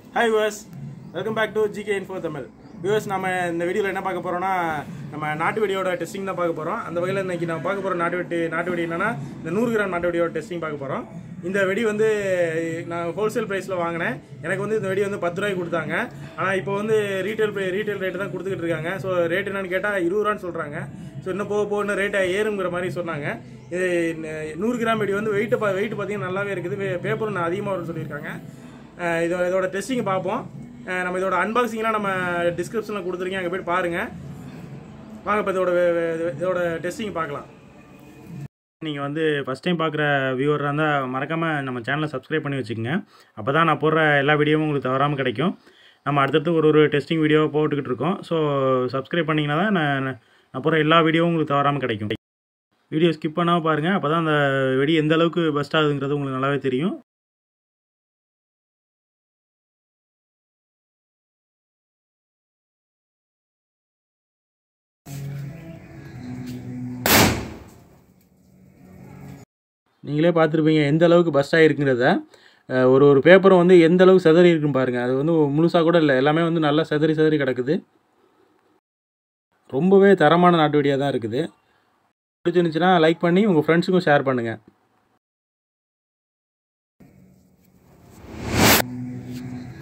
hi viewers welcome back to GK info Tamil viewers நம்ம இந்த வீடியோவில் என்ன பார்க்க போறோம்னா நம்ம நாட்டு வெடியோட டெஸ்டிங் தான் பார்க்க போகிறோம் அந்த வகையில் இன்னைக்கு நம்ம பார்க்க போகிற நாட்டு வெடி நாட்டு வெடி என்னன்னா இந்த நூறு கிராம் நாட்டு வெடியோட டெஸ்டிங் பார்க்க போகிறோம் இந்த வெடி வந்து நான் ஹோல்சேல் ப்ரைஸில் வாங்கினேன் எனக்கு வந்து இந்த வெடி வந்து பத்து ரூபாய்க்கு கொடுத்தாங்க ஆனால் இப்போ வந்து ரீட்டைல் ரீட்டைல் ரேட்டு தான் கொடுத்துக்கிட்டு இருக்காங்க ஸோ ரேட் என்னன்னு கேட்டால் இருபது ரூபான்னு சொல்கிறாங்க ஸோ இன்னும் போக போக இன்னும் ரேட் ஏறுங்கிற மாதிரி சொன்னாங்க இது ந- நூறு கிராம் வெடி வந்து வெயிட் வெயிட் பார்த்தீங்கன்னா நல்லாவே இருக்குது பேப்பரும் அதிகமாக வரும்னு சொல்லியிருக்காங்க அஹ் இதோ இதோட டெஸ்டிங் பார்ப்போம் அஹ் நம்ம இதோட அன்பாக்சிங்லாம் நம்ம டிஸ்கிரிப்ஷனில் கொடுத்துருக்கேன் அங்கே போய் பாருங்கள் வாங்க இப்போ இதோட வே- வே- இதோட டெஸ்டிங் பார்க்கலாம் நீங்கள் வந்து ஃபஸ்ட் டைம் பார்க்குற வியூவராக இருந்தால் மறக்காமல் நம்ம சேனலை சப்ஸ்கிரைப் பண்ணி வச்சுக்கோங்க அப்போ தான் நான் போடுற எல்லா வீடியோவும் உங்களுக்கு தவறாமல் கிடைக்கும் நம்ம அடுத்தடுத்து ஒரு ஒரு டெஸ்டிங் வீடியோ போட்டுக்கிட்டு இருக்கோம் ஸோ சப்ஸ்கிரைப் பண்ணிங்கன்னா தான் நான் நான் போடுற எல்லா வீடியோவும் உங்களுக்கு தவறாமல் கிடைக்கும் வீடியோ ஸ்கிப் பண்ணாமல் பாருங்கள் அப்போ தான் அந்த வெடி எந்த அளவுக்கு பெஸ்ட் ஆகுதுங்கிறது உங்களுக்கு நல்லாவே தெரியும் நீங்களே பார்த்துருப்பீங்க எந்த அளவுக்கு பஸ்ட் ஆகிருக்குங்கிறத அஹ் ஒரு ஒரு பேப்பரும் வந்து எந்த அளவுக்கு செதறி இருக்குன்னு பாருங்கள் அது வந்து முழுசாக கூட இல்லை எல்லாமே வந்து நல்லா செதறி செதறி கிடக்குது ரொம்பவே தரமான நாட்டு வெடியாக தான் இருக்குது பிடிச்சிருந்துச்சுன்னா லைக் பண்ணி உங்கள் ஃப்ரெண்ட்ஸுக்கும் ஷேர் பண்ணுங்கள்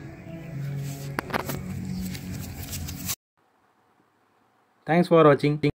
தேங்க்ஸ் ஃபார் வாட்சிங்